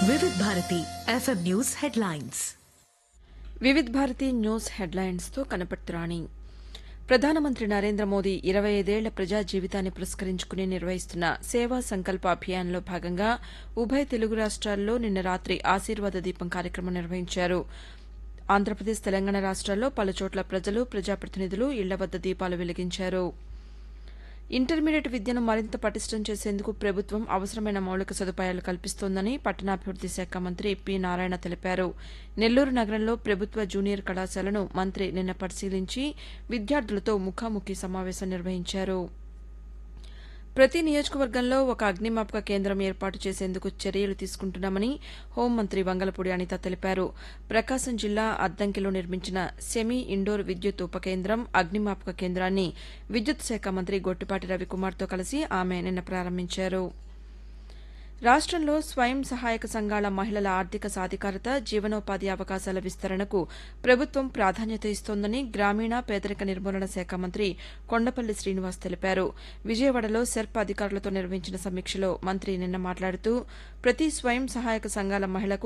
వివిధ Bharati FM news headlines Vividh Bharati news హెడ్లైన్స్తో కనపడుతురాణి ప్రధానమంత్రి నరేంద్ర మోదీ ఇరవై ఐదేళ్ల ప్రజా జీవితాన్ని పురస్కరించుకుని నిర్వహిస్తున్న సేవా సంకల్ప అభియాన్లో భాగంగా ఉభయ తెలుగు రాష్ట్రాల్లో నిన్న రాత్రి ఆశీర్వాద దీపం కార్యక్రమం నిర్వహించారు ఆంధ్రప్రదేశ్ తెలంగాణ రాష్ట్రాల్లో పలుచోట్ల ప్రజలు ప్రజాప్రతినిధులు ఇళ్ల వద్ద దీపాలు వెలిగించారు ఇంటర్మీడియట్ విద్యను మరింత పటిష్టం చేసేందుకు ప్రభుత్వం అవసరమైన మౌలిక సదుపాయాలు కల్పిస్తోందని పట్టణాభివృద్ది శాఖ మంత్రి పి నారాయణ తెలిపారు నెల్లూరు నగరంలో ప్రభుత్వ జూనియర్ కళాశాలను మంత్రి నిన్న పరిశీలించి విద్యార్థులతో ముఖాముఖి సమావేశం నిర్వహించారు ప్రతి నియోజకవర్గంలో ఒక అగ్నిమాపక కేంద్రం ఏర్పాటు చేసేందుకు చర్యలు తీసుకుంటున్నామని హోంమంత్రి వంగలపూడి అనిత తెలిపారు ప్రకాశం జిల్లా అద్దంకిలో నిర్మించిన సెమీ ఇండోర్ విద్యుత్ ఉపకేంద్రం అగ్నిమాపక కేంద్రాన్ని విద్యుత్ శాఖ మంత్రి గొట్టిపాటి రవికుమార్తో కలిసి ఆమె నిన్న ప్రారంభించారు రాష్టంలో స్వయం సహాయక సంఘాల మహిళల ఆర్థిక సాధికారత జీవనోపాధి అవకాశాల విస్తరణకు ప్రభుత్వం ప్రాధాన్యత ఇస్తోందని గ్రామీణ పేదరిక నిర్మూలన శాఖ మంత్రి కొండపల్లి శ్రీనివాస్ తెలిపారు విజయవాడలో సెర్ప్ అధికారులతో నిర్వహించిన సమీక్షలో మంత్రి నిన్న మాట్లాడుతూ ప్రతి స్వయం సహాయక సంఘాల మహిళకు